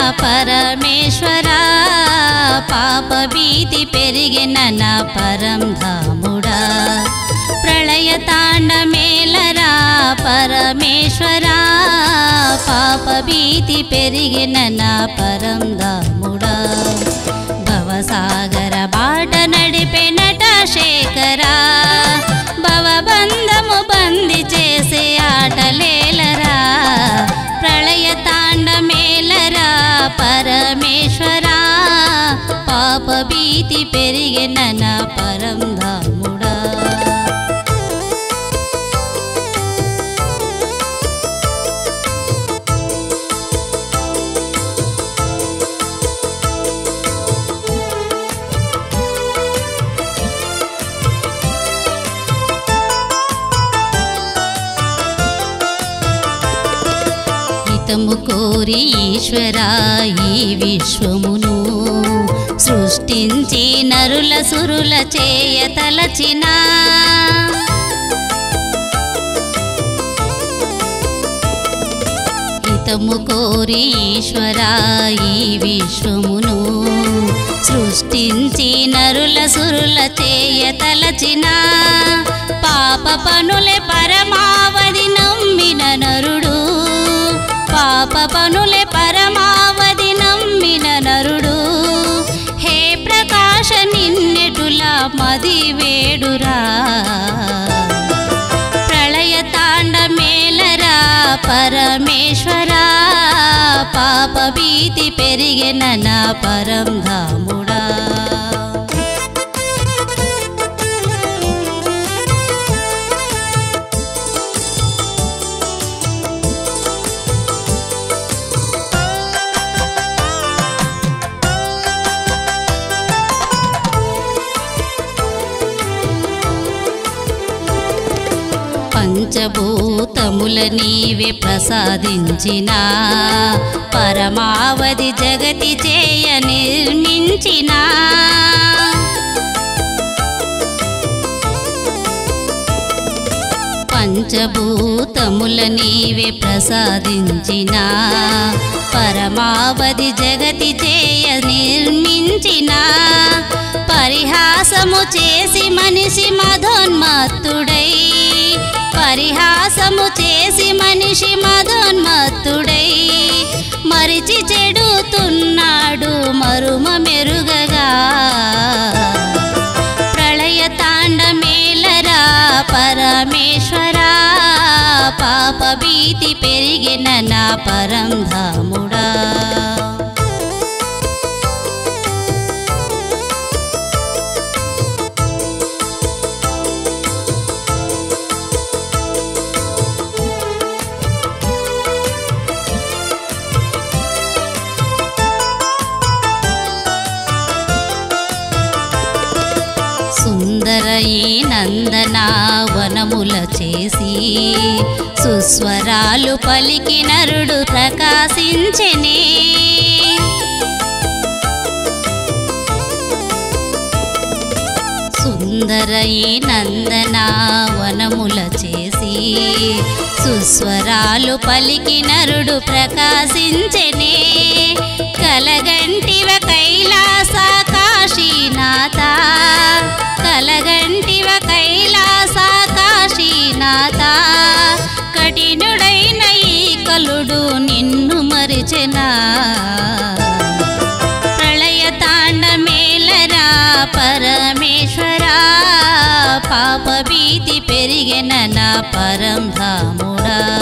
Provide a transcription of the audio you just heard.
పరమేశ్వరా పాప భీతి పెరిగిన నా పరం ధాముడా ప్రళయ తాండమేలరా పరమేశ్వరా పాప భీతి పెరిగిన నా పరం ధాముడా భవసాగర బాట నడిపే నట శేఖరా భవబంధము బంది చేసే ఆటలేలరా ప్రళయ తాండమేలరా పరమేశ్వరా పాప భీతి పెరిగిన నా పరం ధాముడా హితము కోరి ఈశ్వరా ఈ విశ్వమును సృష్టించి నరుల సురుల చేయ తలచినా హితము కోరి ఈశ్వరా ఈ విశ్వమును సృష్టించి నరుల సురుల చేయ తలచిన పాప పనులే పరమావధి నమ్మిన నరుడు పాప పనులే పరమావధి నమ్మిన నరుడు హే ప్రకాశ నిన్నెటులా మది వేడురా ప్రళయ తాండమేలరా పరమేశ్వరా పాప భీతి పెరిగిన నా పరం ధాముడా పంచభూతముల నీవే ప్రసాదించిన పరమావధి జగతి చేయ నిర్మించిన పంచభూతముల నీవే ప్రసాదించిన పరమావధి జగతి చేయ నిర్మించిన పరిహాసము చేసి మనిషి మధోన్మత్తుడై పరిహాసము చేసి మనిషి మధోన్మత్తుడై మరిచి చెడుతున్నాడు మరుమ మెరుగగా ప్రళయ తాండమేలరా పరమేశ్వరా పాప భీతి పెరిగిన నా పరం ధాముడా సుందర ఈ నందన వనముల చేసి సుస్వరాలు పలికి నరుడు ప్రకాశించెనే సుందర ఈ నందన వనముల చేసి సుస్వరాలు పలికి నరుడు ప్రకాశించెనే కలగంటివ కైలాస కాశీనాథ కలగంటివ కైలాస కాశీనాథ కఠినుడైన ఈ కలుడు నిన్ను మరిచెనా ప్రళయ తాండమేలరా పరమేశ్వరా పాప భీతి పెరిగిన నా పరం ధాముడా